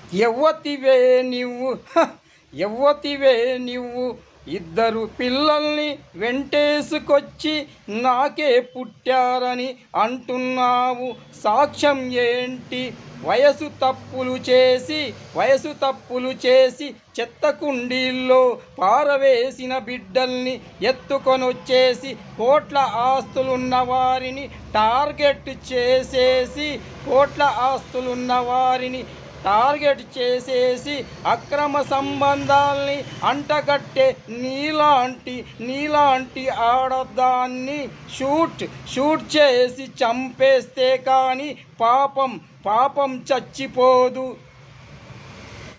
ఎవ్వతివే నీవు హ! ఎవ్వతివే నీవు ఇద్దరు పిల్లల్ని వెంటేసుకొచ్చి నాకే పుట్టారని అంటున్నావు సాక్ష్యం ఏంటి వయసు తప్పులు చేసి వయసు తప్పులు చేసి చెత్త కుండీల్లో పారవేసిన బిడ్డల్ని ఎత్తుకొనొచ్చేసి కోట్ల ఆస్తులున్న వారిని టార్గెట్ చేసేసి కోట్ల ఆస్తులున్న వారిని టార్గెట్ చేసేసి అక్రమ సంబంధాల్ని అంటగట్టే నీలాంటి నీలాంటి ఆడదాన్ని షూట్ షూట్ చేసి చంపేస్తే కానీ పాపం పాపం చచ్చిపోదు